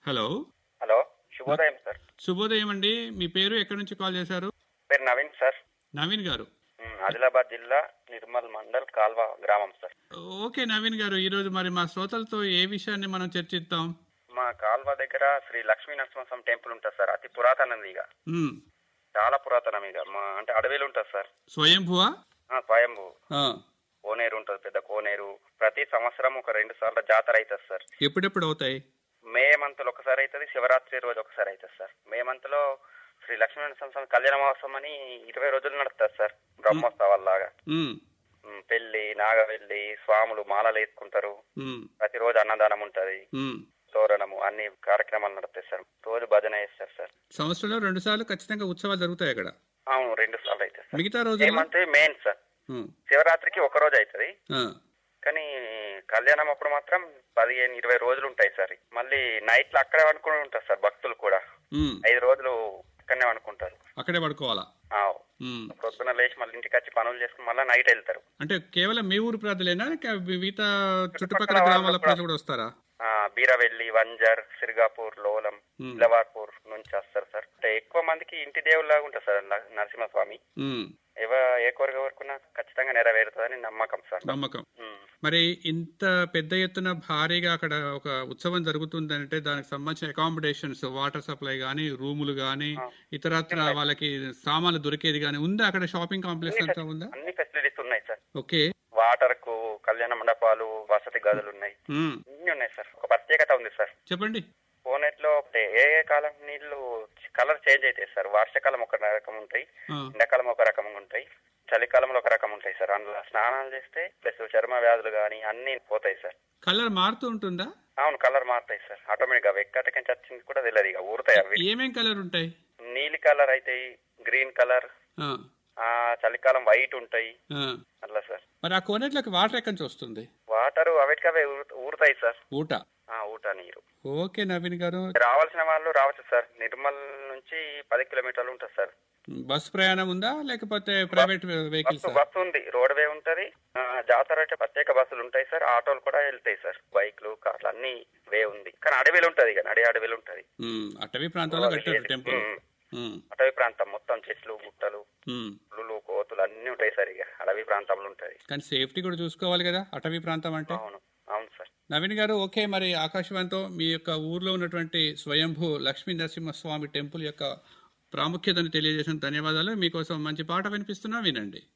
Hello hello శుభోదయం sir శుభోదయం అండి మీ పేరు ఎక్కడి నుంచి కాల్ చేశారు పేరు నవీన్ సార్ నవీన్ గారు ఉమ్, ఆదిలాబాద్ జిల్లా నిర్మల్ మండల్ కాల్వ గ్రామం సార్ ఓకే నవీన్ గారు ఈరోజు మరి మా శ్రోతలతో ఏ విషయాన్ని మనం చర్చిద్దాం మా కాల్వ దగ్గర శ్రీ లక్ష్మీ నరసింహస్వామి టెంపుల్ ఉంటుంది సార్ అతి పురాతనది ఇక ఉమ్, చాలా పురాతనం ఇక మా అంటే అడవిలో ఉంటుంది సార్ స్వయంభువా ఆ, స్వయంభూ ఆ, కోనేరు ఉంటుంది పెద్ద కోనేరు ప్రతి సంవత్సరం ఒక రెండు సార్లు జాతర అవుతుంది సార్ ఎప్పుడెప్పుడు అవుతాయి మే మంత్ లో ఒకసారి అవుతుంది శివరాత్రి రోజు ఒకసారి అవుతుంది సార్ మే మంత్ లో శ్రీ లక్ష్మీ నరసింహస్వామి కళ్యాణ మహోత్సవం అని ఇరవై రోజులు నడుస్తుంది సార్ బ్రహ్మోత్సవాల్లాగా ఉమ్, ఉమ్, పెళ్లి నాగవెల్లి స్వాములు మాలలు వేసుకుంటారు ఉమ్, ప్రతిరోజు అన్నదానం ఉంటది ఉమ్. తోరణము అన్ని కార్యక్రమాలు నడుస్తాయి సార్ రోజు భజన చేస్తారు సార్ సంవత్సరంలో రెండు సార్లు ఖచ్చితంగా ఉత్సవాలు జరుగుతాయి అక్కడ అవును రెండు సార్లు అవుతుంది సార్ మిగతా ఏ రోజుల్లో మంత్ మెయిన్ సార్ ఉమ్, శివరాత్రికి ఒక రోజు అవుతుంది ఆ, కానీ కళ్యాణం అప్పుడు మాత్రం పదిహేను ఇరవై రోజులు ఉంటాయి సార్ మళ్ళీ నైట్ లో అక్కడే అనుకుని ఉంటారు సార్ భక్తులు కూడా ఉమ్, ఐదు రోజులు అక్కడనే అనుకుంటారు అక్కడే పడుకోవాలా ఉమ్. పొద్దున లేచి మళ్ళీ ఇంటికి వచ్చి పనులు చేసుకుని మళ్ళీ నైట్ వెళ్తారు అంటే కేవలం మీ ఊరు ప్రజలేనా లేక మిగతా చుట్టుపక్కల చుట్టుపక్కల గ్రామాల వాళ్ళు ప్రజలు కూడా వస్తారా ఆ, బీరవెల్లి వంజర్ సిరిగాపూర్ లోలం Hmm. ఇలవార్పూర్ నుంచి వస్తారు సార్ అంటే ఎక్కువ మందికి ఇంటి దేవుళ్ళగా ఉంటుంది సార్ న- నరసింహస్వామి ఉమ్, ఎవ ఏ కోరిక కోరుకున్నా ఖచ్చితంగా నెరవేరుతుందని నమ్మకం సార్ నమ్మకం ఉమ్. మరి ఇంత పెద్ద ఎత్తున భారీగా అక్కడ ఒక ఉత్సవం జరుగుతుందంటే దానికి సంబంధించిన అకామిడేషన్స్ వాటర్ సప్లై గానీ రూములు గానీ ఇతరత్ర వాళ్ళకి సామాన్లు దొరికేది గానీ ఉందా అక్కడ షాపింగ్ కాంప్లెక్స్ అంతా ఉందా అన్ని ఫెసిలిటీస్ ఉన్నాయి సార్ ఓకే వాటర్ కు కళ్యాణ మండపాలు వసతి గదులు ఉన్నాయి ఉమ్, అన్ని ఉన్నాయి సార్ ఒక ప్రత్యేకత ఉంది సార్ చెప్పండి కోనేట్లో అంటే ఏ ఏ కాలం నీళ్లు కలర్ చేంజ్ అవుతాయి సార్ వర్షాకాలం ఒక రకం ఉంటాయి ఆ, ఎండాకాలం ఒక రకం ఉంటాయి చలికాలంలో ఒక రకం ఉంటాయి సార్ అందులో స్నానాలు చేస్తే ప్లస్ చర్మ వ్యాధులు కానీ అన్ని పోతాయి సార్ కలర్ మారుతూ ఉంటుందా అవును కలర్ మారుతాయి సార్ ఆటోమేటిక్ గా ఎక్కడికి వచ్చింది కూడా తెలియదు ఇక ఊరుతాయి అవి ఏమేం కలర్ ఉంటాయి నీలి కలర్ అవుతాయి గ్రీన్ కలర్ ఆ, ఆ చలికాలం వైట్ ఉంటాయి ఆ. అట్లా సార్ మరి ఆ కోనేట్లోకి వాటర్ ఎక్కడి నుంచి వస్తుంది వాటర్ అవిటికి అవే ఊరు- ఊరుతాయి సార్ ఊట ఆ ఊట నీరు ఓకే నవీన్ గారు రావాల్సిన వాళ్ళు రావచ్చు సార్ నిర్మల్ నుంచి పది కిలోమీటర్లు ఉంటుంది సార్ బస్ ప్రయాణం ఉందా లేకపోతే ప్రైవేట్ వెహికల్స్ బస్సు బస్సు ఉంది రోడ్వే ఉంటది ఆ, జాతర అయితే ప్రత్యేక బస్సులు ఉంటాయి సార్ ఆటోలు కూడా వెళ్తాయి సార్ బైక్లు కార్లు అన్ని వే ఉంది కానీ అడవిలు ఉంటది ఇక నడి అడవిలు ఉంటది అటవీ ప్రాంతంలో కట్టారు టెంపుల్ ఉమ్. ఉమ్, అటవీ ప్రాంతం మొత్తం చెట్లు గుట్టలు ఉమ్. పులులు కోతులు అన్ని ఉంటాయి సార్ ఇక అడవి ప్రాంతంలో ఉంటది కానీ సేఫ్టీ కూడా చూసుకోవాలి కదా అటవీ ప్రాంతం అంటే అవును అవును సార్ నవీన్ గారు ఓకే మరి ఆకాశవాణితో మీ యొక్క ఊర్లో ఉన్నటువంటి స్వయంభూ లక్ష్మీ నరసింహస్వామి టెంపుల్ యొక్క ప్రాముఖ్యతను తెలియజేసిన ధన్యవాదాలు మీకోసం మంచి పాట వినిపిస్తున్నా వినండి